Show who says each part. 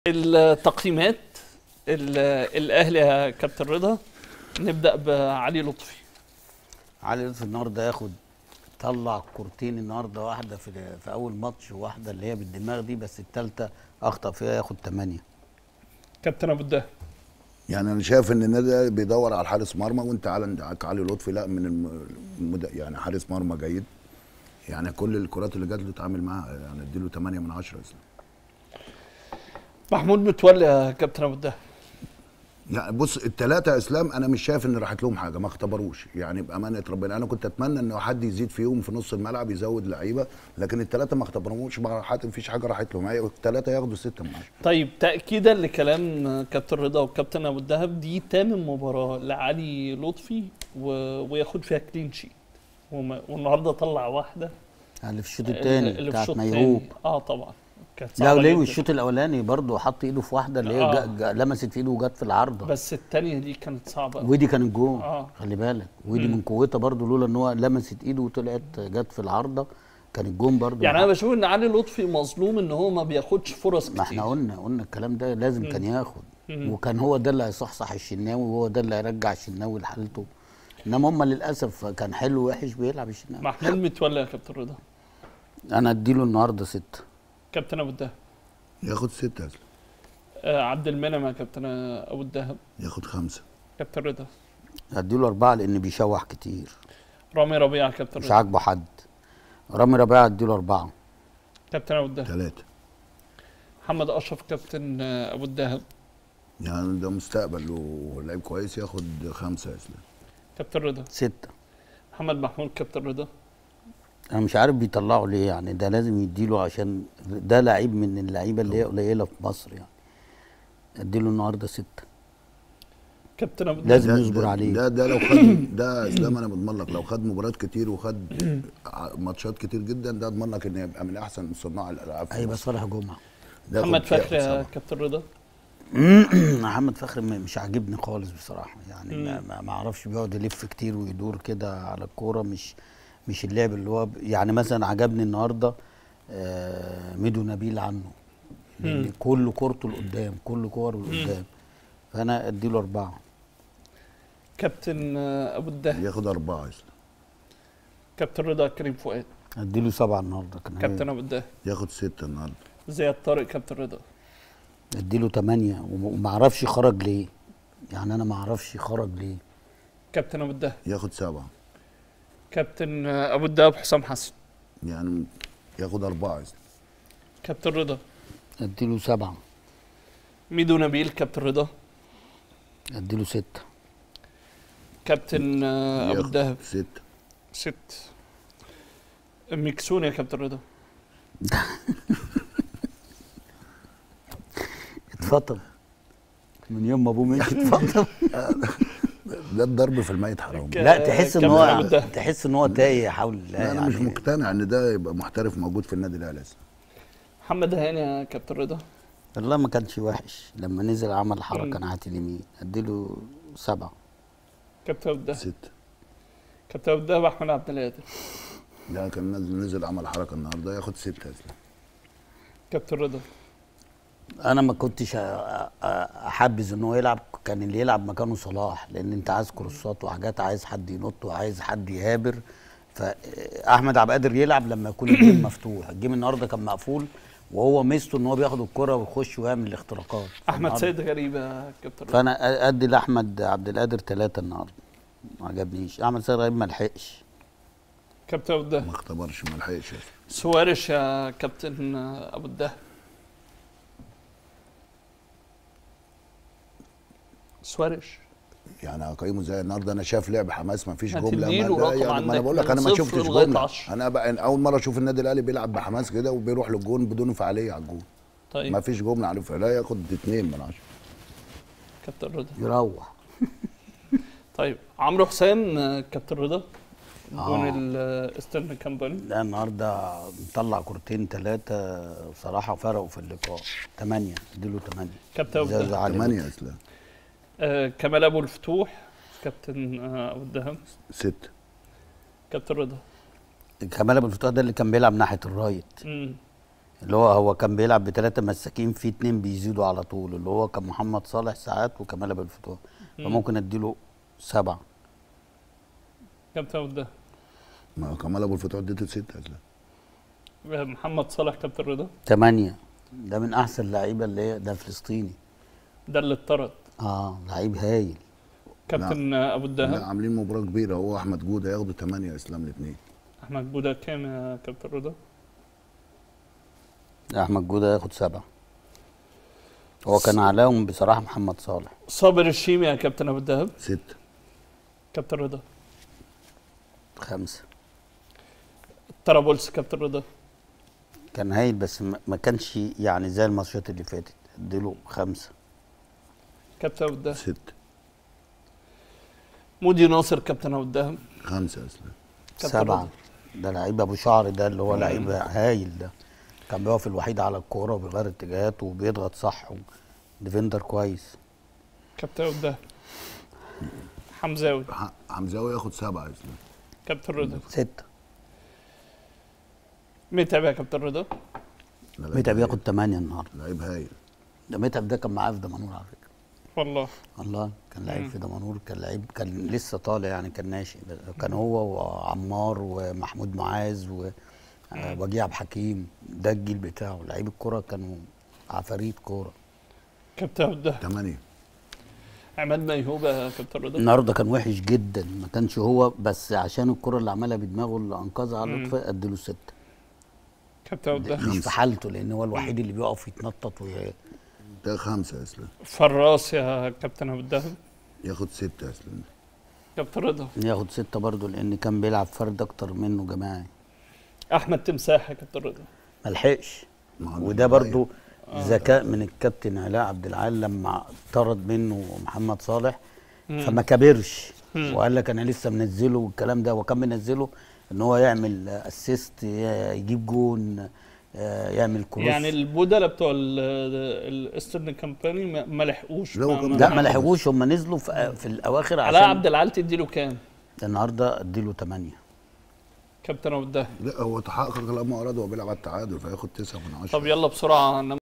Speaker 1: التقييمات ال- الاهلي يا كابتن رضا نبدا بعلي لطفي
Speaker 2: علي لطفي النهارده ياخد طلع كورتين النهارده واحده في في اول ماتش وواحده اللي هي بالدماغ دي بس الثالثه اخطا فيها ياخد 8
Speaker 1: كابتن ابو الدهب
Speaker 3: يعني انا شايف ان النادي الأهلي بيدور على حارس مرمى وانت عندك علي لطفي لا من الم- المد... يعني حارس مرمى جيد يعني كل الكرات اللي جات له اتعامل معاها يعني اديله 8 من 10 اصلا
Speaker 1: محمود متولي يا كابتن ابو الدهب
Speaker 3: يعني بص الثلاثه اسلام انا مش شايف ان راحت لهم حاجه ما اختبروش يعني بامانه ربنا انا كنت اتمنى ان حد يزيد فيهم في نص الملعب يزود لعيبه لكن الثلاثه ما اختبروش ما حد مفيش حاجه راحت لهم هي الثلاثه ياخدوا 6 من 10
Speaker 1: طيب تاكيدا لكلام كابتن رضا وكابتن ابو الدهب دي تامن مباراه لعلي لطفي و... وياخد فيها كلين شيت وما... والنهارده طلع واحده
Speaker 2: اللي في الشوط
Speaker 1: اللي
Speaker 2: الثاني
Speaker 1: في
Speaker 2: بتاعت
Speaker 1: الشوط
Speaker 2: ميهوب
Speaker 1: الثاني اه طبعا كانت
Speaker 2: لا
Speaker 1: صعبة
Speaker 2: وليه
Speaker 1: جداً.
Speaker 2: والشوط الاولاني برضه حط ايده في واحده اللي هي
Speaker 1: آه.
Speaker 2: جا- جا- لمست في ايده وجت في العارضه
Speaker 1: بس الثانيه دي كانت صعبه أوي.
Speaker 2: ودي كانت جون
Speaker 1: آه.
Speaker 2: خلي بالك ودي
Speaker 1: مم.
Speaker 2: من قوتها برضه لولا ان هو لمست ايده وطلعت جت في العارضه كانت جون برضه
Speaker 1: يعني انا بشوف ان علي لطفي مظلوم ان هو ما بياخدش فرص كتير
Speaker 2: ما احنا قلنا قلنا الكلام ده لازم كان ياخد
Speaker 1: مم.
Speaker 2: وكان هو ده اللي هيصحصح الشناوي وهو ده اللي هيرجع الشناوي لحالته انما هم للاسف كان حلو وحش بيلعب الشناوي
Speaker 1: محمود متولي يا كابتن رضا
Speaker 2: انا اديله النهارده ستة
Speaker 1: كابتن ابو الدهب
Speaker 3: ياخد 6 اصلا
Speaker 1: آه عبد المنعم يا كابتن ابو الدهب
Speaker 3: ياخد 5
Speaker 1: كابتن رضا
Speaker 2: اديله أربعة لأن بيشوح كتير
Speaker 1: رامي ربيعه يا كابتن
Speaker 2: مش
Speaker 1: رضا
Speaker 2: عاجبه حد رامي ربيعة اديله أربعة
Speaker 1: كابتن ابو الدهب
Speaker 3: 3
Speaker 1: محمد اشرف كابتن آه، ابو الدهب
Speaker 3: يعني ده مستقبل ولعيب كويس ياخد 5 اصلا
Speaker 1: كابتن رضا
Speaker 2: ستة
Speaker 1: محمد محمود كابتن رضا
Speaker 2: أنا مش عارف بيطلعوا ليه يعني ده لازم يديله عشان ده لعيب من اللعيبة اللي هي قليلة في مصر يعني اديله النهارده ستة
Speaker 1: كابتن ابو الدهب
Speaker 2: لازم
Speaker 3: ده-
Speaker 2: يصبر
Speaker 3: ده-
Speaker 2: عليه
Speaker 3: ده ده لو خد ده اسلام انا بضمن لك لو خد مباريات كتير وخد ع- ماتشات كتير جدا ده اضمن لك انه يبقى من احسن صناع الالعاب في
Speaker 2: هيبقى
Speaker 3: مصر.
Speaker 2: صالح جمعة
Speaker 3: ده ياخد-
Speaker 1: محمد فخري
Speaker 3: ياخد
Speaker 1: يا
Speaker 3: سبعة.
Speaker 1: كابتن رضا
Speaker 2: محمد فخري م- مش عاجبني خالص بصراحة يعني ما-
Speaker 1: مم.
Speaker 2: ما ما اعرفش بيقعد يلف كتير ويدور كده على الكورة مش مش اللعب اللي هو ب- يعني مثلا عجبني النهارده آه ميدو نبيل عنه لأن
Speaker 1: مم.
Speaker 2: كل كورته لقدام كل كوره لقدام فانا اديله اربعه
Speaker 1: كابتن آه، ابو الدهب
Speaker 3: ياخد أربعة أصلا
Speaker 1: كابتن رضا كريم فؤاد
Speaker 2: اديله سبعه النهارده كان
Speaker 1: كابتن ابو الدهب
Speaker 3: ياخد ستة النهارده
Speaker 1: زياد طارق كابتن رضا
Speaker 2: اديله ثمانيه وم- وما اعرفش خرج ليه يعني انا ما اعرفش خرج ليه
Speaker 1: كابتن ابو الدهب
Speaker 3: ياخد سبعة
Speaker 1: كابتن آه، ابو الدهب حسام حسن
Speaker 3: يعني ياخد أربعة أصلا
Speaker 1: كابتن رضا
Speaker 2: اديله سبعه
Speaker 1: ميدو نبيل كابتن رضا
Speaker 2: اديله سته
Speaker 1: كابتن آه، ابو
Speaker 3: ياخد
Speaker 1: الدهب
Speaker 3: ستة
Speaker 1: ست ميكسون يا كابتن رضا
Speaker 2: اتفطم من يوم ما ابوه مشي اتفطم
Speaker 3: ده الضرب في الميت حرام
Speaker 1: ك-
Speaker 2: لا تحس ان
Speaker 1: كابتن أبو
Speaker 2: هو
Speaker 1: الدهب.
Speaker 2: تحس ان هو تايه حول الله
Speaker 3: لا أنا مش
Speaker 2: يعني
Speaker 3: مقتنع إن ده يبقى محترف موجود في النادي الأهلي أصلا
Speaker 1: محمد هاني يا كابتن رضا
Speaker 2: والله ما كانش وحش لما نزل عمل حركه
Speaker 1: مم.
Speaker 2: ناحيه اليمين اديله سبعه
Speaker 1: كابتن ابو الدهب
Speaker 3: ستة
Speaker 1: كابتن ابو الدهب احمد عبد القادر
Speaker 3: ده كان نزل نزل عمل حركة النهارده ياخد ستة أصلا
Speaker 1: كابتن رضا
Speaker 2: انا ما كنتش أ- أ- احبذ ان هو يلعب كان اللي يلعب مكانه صلاح لان انت عايز كروسات وحاجات عايز حد ينط وعايز حد يهابر فاحمد عبد القادر يلعب لما يكون الجيم مفتوح الجيم النهارده كان مقفول وهو ميزته ان هو بياخد الكره ويخش ويعمل الاختراقات
Speaker 1: احمد
Speaker 2: فالنهاردة-
Speaker 1: سيد غريب يا كابتن رضا
Speaker 2: فانا أ- ادي لاحمد عبد القادر ثلاثه النهارده ما عجبنيش احمد سيد غريب ما لحقش
Speaker 1: كابتن ابو الدهب
Speaker 3: ما اختبرش ما لحقش أصلاً.
Speaker 1: سوارش يا كابتن آه، ابو الدهب سوارش
Speaker 3: يعني اقيمه زي النهارده انا شايف لعب حماس ما فيش
Speaker 1: هتديله
Speaker 3: جمله ما,
Speaker 1: رقم
Speaker 3: ده يعني ما
Speaker 1: عندك
Speaker 3: انا بقول لك
Speaker 1: من
Speaker 3: انا ما
Speaker 1: صفر
Speaker 3: شفتش
Speaker 1: لغاية
Speaker 3: جمله
Speaker 1: عشرة.
Speaker 3: انا بقى اول مره اشوف النادي الاهلي بيلعب بحماس كده وبيروح للجون بدون فعاليه على الجون
Speaker 1: طيب
Speaker 3: ما فيش جمله عليه فعاليه ياخد اتنين من عشره
Speaker 1: كابتن رضا
Speaker 2: يروح
Speaker 1: طيب عمرو حسام آه، كابتن رضا جون
Speaker 2: آه.
Speaker 1: الاسترن كامباني
Speaker 2: لا النهارده مطلع كورتين ثلاثه بصراحه فرقوا في اللقاء ثمانيه اديله ثمانيه
Speaker 1: كابتن ابو
Speaker 2: زي
Speaker 1: الدهب
Speaker 2: علي
Speaker 3: ثمانيه اسلام
Speaker 1: آه كمال ابو الفتوح كابتن آه ابو الدهب
Speaker 3: ستة
Speaker 1: كابتن رضا
Speaker 2: كمال ابو الفتوح ده اللي كان بيلعب ناحيه الرايت
Speaker 1: مم.
Speaker 2: اللي هو هو كان بيلعب بثلاثه مساكين في اتنين بيزيدوا على طول اللي هو كان محمد صالح ساعات وكمال ابو الفتوح فممكن اديله سبعه
Speaker 1: كابتن ابو الدهب
Speaker 3: ما كمال ابو الفتوح اديته ستة اسلام
Speaker 1: محمد صالح كابتن رضا
Speaker 2: ثمانيه ده من احسن اللعيبه اللي هي ده فلسطيني
Speaker 1: ده اللي اتطرد
Speaker 2: اه لعيب هايل
Speaker 1: كابتن ابو
Speaker 3: لا
Speaker 1: الدهب
Speaker 3: عاملين مباراه كبيره هو احمد جوده ياخدوا 8 اسلام الاثنين
Speaker 1: احمد جوده كام يا كابتن رضا
Speaker 2: احمد جوده ياخد سبعه هو كان عليهم بصراحه محمد صالح
Speaker 1: صابر الشيمي يا كابتن ابو الدهب
Speaker 3: ستة
Speaker 1: كابتن رضا
Speaker 2: خمسه
Speaker 1: طرابلس كابتن رضا
Speaker 2: كان هايل بس ما ما كانش يعني زي الماتشات اللي فاتت اديله خمسه
Speaker 1: كابتن ابو الدهب
Speaker 3: ستة
Speaker 1: مودي ناصر كابتن ابو الدهب
Speaker 3: خمسة اسلام
Speaker 1: كابتن
Speaker 2: سبعه
Speaker 1: رضا.
Speaker 2: ده لعيب ابو شعر ده اللي هو لعيب هايل ده كان بيقف الوحيد على الكوره وبيغير اتجاهاته وبيضغط صح ديفندر كويس
Speaker 1: كابتن ابو الدهب حمزاوي
Speaker 3: ح- حمزاوي ياخد سبعة اسلام
Speaker 1: كابتن رضا
Speaker 2: ستة
Speaker 1: متعب يا كابتن رضا
Speaker 3: لا، لعيب
Speaker 2: متعب
Speaker 3: هايل.
Speaker 2: ياخد 8 النهارده
Speaker 3: لعيب هايل
Speaker 2: ده متعب ده كان معاه في دمنهور على فكره
Speaker 1: والله
Speaker 2: والله كان لعيب
Speaker 1: مم.
Speaker 2: في دمنهور كان لعيب كان لسه طالع يعني كان ناشئ كان هو وعمار ومحمود معاذ و آه، وجيه عبد الحكيم ده الجيل بتاعه لعيب الكوره كانوا عفاريت كوره
Speaker 1: كابتن ابو الدهب
Speaker 3: ثمانية
Speaker 1: عماد ميهوب يا كابتن رضا
Speaker 2: النهارده كان وحش جدا ما كانش هو بس عشان الكره اللي عملها بدماغه اللي انقذها على
Speaker 1: مم.
Speaker 2: لطفي اديله سته
Speaker 1: كابتن ابو الدهب
Speaker 2: مش في حالته لان هو الوحيد اللي بيقف يتنطط وي...
Speaker 3: ده خمسة اسلام
Speaker 1: فراس يا كابتن ابو الدهب
Speaker 3: ياخد ستة اسلام
Speaker 1: كابتن رضا
Speaker 2: ياخد ستة برضه لان كان بيلعب فرد اكتر منه جماعي
Speaker 1: احمد تمساح يا كابتن رضا
Speaker 2: ملحقش
Speaker 3: ما هو
Speaker 2: وده
Speaker 3: ده
Speaker 2: برضو ذكاء من الكابتن علاء عبد العال لما طرد منه محمد صالح
Speaker 1: مم.
Speaker 2: فما كبرش
Speaker 1: مم.
Speaker 2: وقال لك انا لسه منزله والكلام ده وكان منزله ان هو يعمل اسيست يجيب جون آه، يعمل كروس
Speaker 1: يعني البودلة بتوع الاسترن كامباني ما- ما لحقوش
Speaker 3: لا،
Speaker 1: ما-
Speaker 3: وكان
Speaker 1: ما-
Speaker 2: لا ما لحقوش هم نزلوا في, في الاواخر
Speaker 1: علاء عبد
Speaker 2: عشان
Speaker 1: العال تديله كام؟
Speaker 2: النهارده اديله 8
Speaker 1: كابتن ابو الدهب
Speaker 3: لا هو تحقق لما اراد هو بيلعب على التعادل فياخد تسعة من عشرة
Speaker 1: طب يلا بسرعه